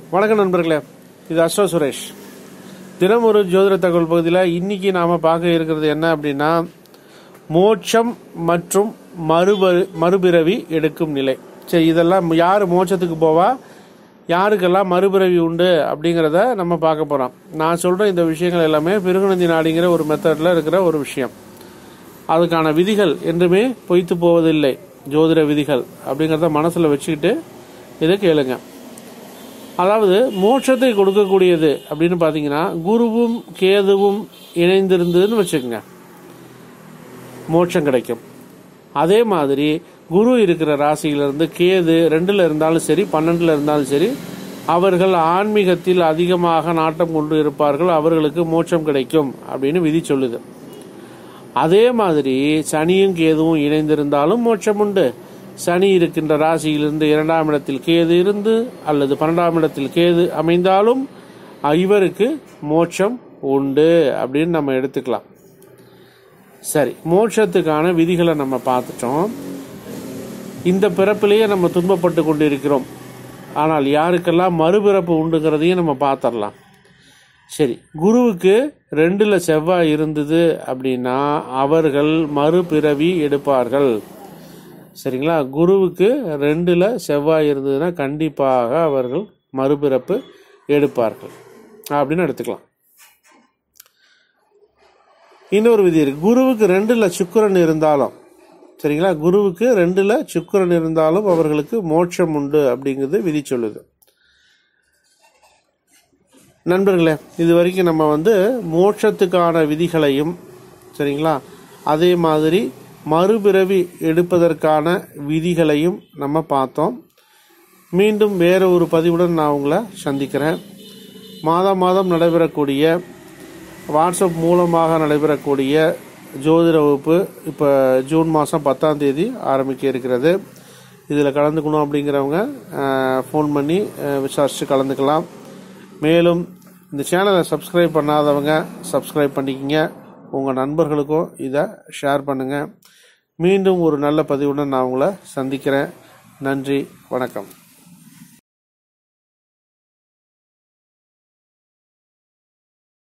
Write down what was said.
வணக்கம் நண்பர்களே இது அஸ்வ சுரேஷ் தினம் ஒரு ஜோதிட தகவல் பகுதியில் இன்னைக்கு நாம் பார்க்க இருக்கிறது என்ன அப்படின்னா மோட்சம் மற்றும் மறுபரு மறுபிறவி எடுக்கும் நிலை சரி இதெல்லாம் யார் மோட்சத்துக்கு போவா யாருக்கெல்லாம் மறுபிறவி உண்டு அப்படிங்கிறத நம்ம பார்க்க போகிறோம் நான் சொல்கிற இந்த விஷயங்கள் எல்லாமே பிருகுநந்தி நாடிங்கிற ஒரு மெத்தடில் இருக்கிற ஒரு விஷயம் அதுக்கான விதிகள் என்றுமே பொய்த்து போவதில்லை ஜோதிட விதிகள் அப்படிங்கிறத மனசில் வச்சுக்கிட்டு இதை கேளுங்க அதாவது மோட்சத்தை கொடுக்கக்கூடியது அப்படின்னு பார்த்தீங்கன்னா குருவும் கேதுவும் இணைந்திருந்ததுன்னு வச்சுக்கோங்க மோட்சம் கிடைக்கும் அதே மாதிரி குரு இருக்கிற ராசியிலிருந்து கேது ரெண்டில் இருந்தாலும் சரி பன்னெண்டில் இருந்தாலும் சரி அவர்கள் ஆன்மீகத்தில் அதிகமாக நாட்டம் கொண்டு இருப்பார்கள் அவர்களுக்கு மோட்சம் கிடைக்கும் அப்படின்னு விதி சொல்லுது அதே மாதிரி சனியும் கேதுவும் இணைந்திருந்தாலும் மோட்சம் உண்டு சனி இருக்கின்ற ராசியிலிருந்து இரண்டாம் இடத்தில் கேது இருந்து அல்லது பன்னெண்டாம் இடத்தில் கேது அமைந்தாலும் இவருக்கு மோட்சம் உண்டு அப்படின்னு நம்ம எடுத்துக்கலாம் சரி மோட்சத்துக்கான விதிகளை நம்ம பார்த்துட்டோம் இந்த பிறப்பிலேயே நம்ம துன்பப்பட்டு கொண்டு இருக்கிறோம் ஆனால் யாருக்கெல்லாம் மறுபிறப்பு உண்டுங்கிறதையும் நம்ம பார்த்துடலாம் சரி குருவுக்கு ரெண்டில் செவ்வாய் இருந்தது அப்படின்னா அவர்கள் மறுபிறவி எடுப்பார்கள் சரிங்களா குருவுக்கு ரெண்டில் செவ்வாய் இருந்ததுன்னா கண்டிப்பாக அவர்கள் மறுபிறப்பு எடுப்பார்கள் அப்படின்னு எடுத்துக்கலாம் இன்னொரு விதி இருக்கு குருவுக்கு ரெண்டில் சுக்கிரன் இருந்தாலும் சரிங்களா குருவுக்கு ரெண்டில் சுக்கிரன் இருந்தாலும் அவர்களுக்கு மோட்சம் உண்டு அப்படிங்கிறது விதி சொல்லுது நண்பர்களே இது வரைக்கும் நம்ம வந்து மோட்சத்துக்கான விதிகளையும் சரிங்களா அதே மாதிரி மறுபிறவி எடுப்பதற்கான விதிகளையும் நம்ம பார்த்தோம் மீண்டும் வேறு ஒரு பதிவுடன் நான் உங்களை சந்திக்கிறேன் மாதம் மாதம் நடைபெறக்கூடிய வாட்ஸ்அப் மூலமாக நடைபெறக்கூடிய ஜோதிட வகுப்பு இப்போ ஜூன் மாதம் பத்தாம் தேதி ஆரம்பிக்க இருக்கிறது இதில் கலந்துக்கணும் அப்படிங்கிறவங்க ஃபோன் பண்ணி அஹ், விசாரித்து கலந்துக்கலாம் மேலும் இந்த சேனலை சப்ஸ்கிரைப் பண்ணாதவங்க சப்ஸ்கிரைப் பண்ணிக்கிங்க உங்கள் நண்பர்களுக்கும் இதை ஷேர் பண்ணுங்கள் மீண்டும் ஒரு நல்ல பதிவுடன் நான் உங்களை சந்திக்கிறேன் நன்றி வணக்கம்